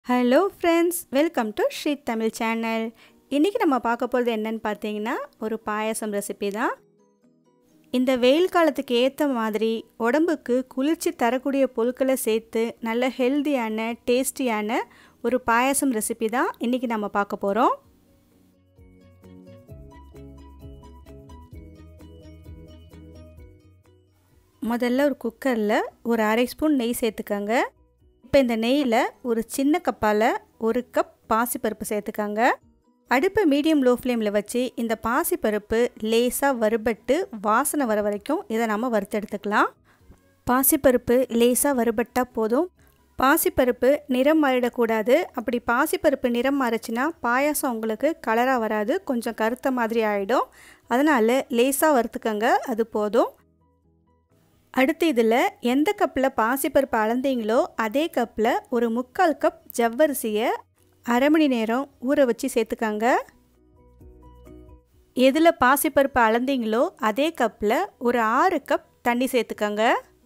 hello friends welcome to Sri Tamil channel இன்றைக்கி நம்ம பார்க்க போகிறது என்னன்னு பார்த்தீங்கன்னா ஒரு பாயாசம் ரெசிபி தான் இந்த வெயில் காலத்துக்கு ஏற்ற மாதிரி உடம்புக்கு குளிர்ச்சி தரக்கூடிய பொருட்களை சேர்த்து நல்ல ஹெல்த்தியான டேஸ்டியான ஒரு பாயாசம் ரெசிபி தான் இன்றைக்கி நம்ம பார்க்க போகிறோம் முதல்ல ஒரு குக்கரில் ஒரு அரை ஸ்பூன் நெய் சேர்த்துக்கோங்க இப்போ இந்த நெய்யில் ஒரு சின்ன கப்பால் ஒரு கப் பாசிப்பருப்பு சேர்த்துக்கோங்க அடுப்பை மீடியம் லோ ஃப்ளேமில் வச்சு இந்த பாசிப்பருப்பு லேசாக வறுபட்டு வாசனை வர வரைக்கும் இதை நம்ம வறுத்தெடுத்துக்கலாம் பாசிப்பருப்பு லேசாக வறுபட்டால் போதும் பாசிப்பருப்பு நிறம் மாறிடக்கூடாது அப்படி பாசிப்பருப்பு நிறம் மாறுச்சுன்னா பாயாசம் உங்களுக்கு கலராக வராது கொஞ்சம் கருத்த மாதிரி ஆகிடும் அதனால் லேசாக வறுத்துக்கங்க அது போதும் அடுத்து இதில் எந்த கப்பில் பாசிப்பருப்பு அளந்தீங்களோ அதே கப்பில் ஒரு முக்கால் கப் ஜவ்வரிசியை அரை மணி நேரம் ஊற வச்சு சேர்த்துக்காங்க எதில் பாசிப்பருப்பு அளந்தீங்களோ அதே கப்பில் ஒரு ஆறு கப் தண்ணி சேர்த்துக்கங்க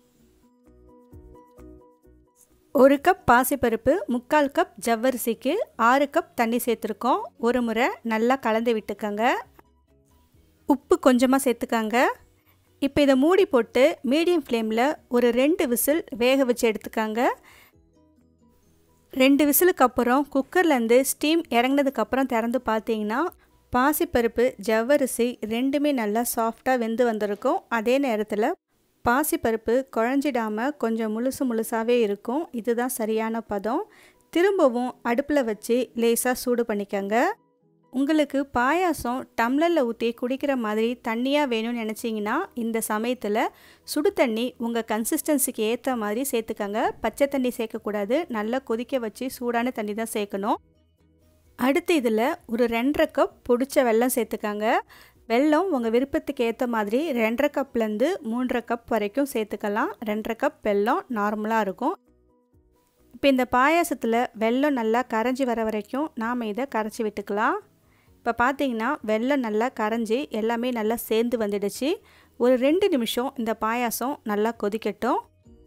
ஒரு கப் பாசிப்பருப்பு முக்கால் கப் ஜவ்வரிசிக்கு ஆறு கப் தண்ணி சேர்த்துருக்கோம் ஒரு முறை நல்லா கலந்து விட்டுக்கங்க உப்பு கொஞ்சமாக சேர்த்துக்கங்க இப்போ இதை மூடி போட்டு மீடியம் ஃப்ளேமில் ஒரு ரெண்டு விசில் வேக வச்சு எடுத்துக்காங்க ரெண்டு விசிலுக்கு அப்புறம் குக்கர்லேருந்து ஸ்டீம் இறங்கினதுக்கப்புறம் திறந்து பார்த்தீங்கன்னா பாசிப்பருப்பு ஜவ்வரிசி ரெண்டுமே நல்லா சாஃப்டாக வெந்து வந்திருக்கும் அதே நேரத்தில் பாசிப்பருப்பு குழஞ்சிடாமல் கொஞ்சம் முழுசு முழுசாகவே இருக்கும் இதுதான் சரியான பதம் திரும்பவும் அடுப்பில் வச்சு லேசாக சூடு பண்ணிக்கங்க உங்களுக்கு பாயாசம் டம்ளரில் ஊற்றி குடிக்கிற மாதிரி தண்ணியாக வேணும்னு நினச்சிங்கன்னா இந்த சமயத்தில் சுடு தண்ணி உங்கள் கன்சிஸ்டன்சிக்கு ஏற்ற மாதிரி சேர்த்துக்கங்க பச்சை தண்ணி சேர்க்கக்கூடாது நல்லா கொதிக்க வச்சு சூடான தண்ணி தான் சேர்க்கணும் அடுத்து இதில் ஒரு ரெண்டரை கப் பொடிச்ச வெல்லம் சேர்த்துக்கங்க வெல்லம் உங்கள் விருப்பத்துக்கு ஏற்ற மாதிரி ரெண்டரை கப்லேருந்து மூன்றரை கப் வரைக்கும் சேர்த்துக்கலாம் ரெண்டரை கப் வெல்லம் நார்மலாக இருக்கும் இப்போ இந்த பாயாசத்தில் வெல்லம் நல்லா கரைஞ்சி வர வரைக்கும் நாம் இதை கரைச்சி விட்டுக்கலாம் இப்போ பார்த்தீங்கன்னா வெள்ளம் நல்லா கரைஞ்சி எல்லாமே நல்லா சேர்ந்து வந்துடுச்சு ஒரு ரெண்டு நிமிஷம் இந்த பாயாசம் நல்லா கொதிக்கட்டும்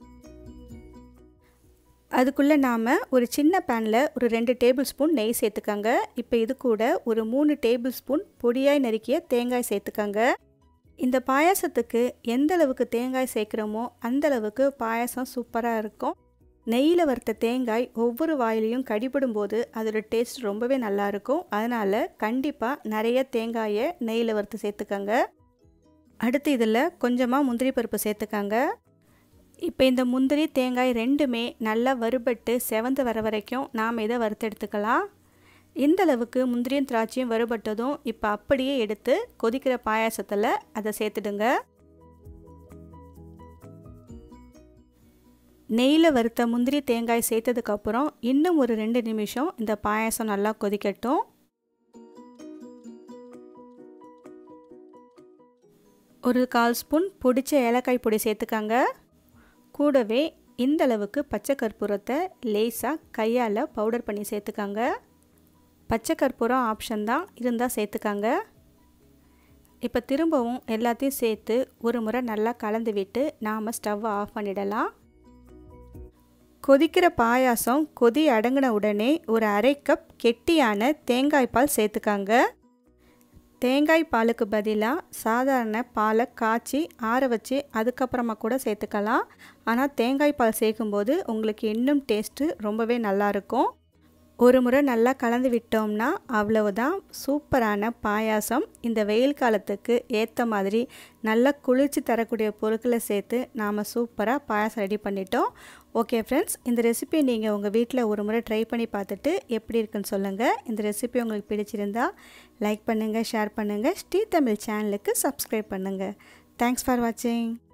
அதுக்குள்ளே நாம் ஒரு சின்ன பேனில் ஒரு ரெண்டு டேபிள் ஸ்பூன் நெய் சேர்த்துக்கங்க இப்போ இது கூட ஒரு மூணு டேபிள் ஸ்பூன் பொடியாய் நறுக்கிய தேங்காய் சேர்த்துக்கங்க இந்த பாயாசத்துக்கு எந்த அளவுக்கு தேங்காய் சேர்க்குறோமோ அந்த அளவுக்கு பாயாசம் சூப்பராக இருக்கும் நெய்யில் வறுத்த தேங்காய் ஒவ்வொரு வாயிலையும் கடிபடும் போது அதோட டேஸ்ட் ரொம்பவே நல்லாயிருக்கும் அதனால் கண்டிப்பாக நிறைய தேங்காயை நெய்யில் வறுத்து சேர்த்துக்கங்க அடுத்து இதில் கொஞ்சமாக முந்திரி பருப்பு சேர்த்துக்கங்க இப்போ இந்த முந்திரி தேங்காய் ரெண்டுமே நல்லா வறுபட்டு செவந்து வர வரைக்கும் நாம் இதை வறுத்தெடுத்துக்கலாம் இந்த அளவுக்கு முந்திரியும் திராட்சையும் வறுபட்டதும் இப்போ அப்படியே எடுத்து கொதிக்கிற பாயாசத்தில் அதை சேர்த்துடுங்க நெய்யில் வறுத்த முந்திரி தேங்காய் சேர்த்ததுக்கப்புறம் இன்னும் ஒரு ரெண்டு நிமிஷம் இந்த பாயாசம் நல்லா கொதிக்கட்டும் ஒரு கால் ஸ்பூன் பொடிச்ச ஏலக்காய் பொடி சேர்த்துக்காங்க கூடவே இந்த அளவுக்கு பச்சை கற்பூரத்தை லேசாக கையால் பவுடர் பண்ணி சேர்த்துக்காங்க பச்சை கற்பூரம் ஆப்ஷன் தான் இருந்தால் சேர்த்துக்காங்க இப்போ திரும்பவும் எல்லாத்தையும் சேர்த்து ஒரு முறை நல்லா கலந்து விட்டு நாம் ஸ்டவ்வை ஆஃப் பண்ணிடலாம் கொதிக்கிற பாயாசம் கொதி அடங்கின உடனே ஒரு அரை கப் கெட்டியான தேங்காய் பால் சேர்த்துக்காங்க தேங்காய் பாலுக்கு பதிலாக சாதாரண பாலை காய்ச்சி ஆற வச்சு அதுக்கப்புறமா கூட சேர்த்துக்கலாம் ஆனால் தேங்காய் பால் சேர்க்கும்போது உங்களுக்கு இன்னும் டேஸ்ட்டு ரொம்பவே நல்லாயிருக்கும் ஒரு முறை நல்லா கலந்து விட்டோம்னா அவ்வளவுதான் சூப்பரான பாயாசம் இந்த வெயில் காலத்துக்கு ஏற்ற மாதிரி நல்லா குளிர்ச்சி தரக்கூடிய பொருட்களை சேர்த்து நாம் சூப்பராக பாயாசம் ரெடி பண்ணிட்டோம் ஓகே ஃப்ரெண்ட்ஸ் இந்த ரெசிபி நீங்கள் உங்கள் வீட்டில் ஒரு முறை ட்ரை பண்ணி பார்த்துட்டு எப்படி இருக்குன்னு சொல்லுங்கள் இந்த ரெசிபி உங்களுக்கு பிடிச்சிருந்தா லைக் பண்ணுங்கள் ஷேர் பண்ணுங்கள் ஸ்ரீ தமிழ் சேனலுக்கு சப்ஸ்கிரைப் பண்ணுங்கள் தேங்க்ஸ் ஃபார் வாட்சிங்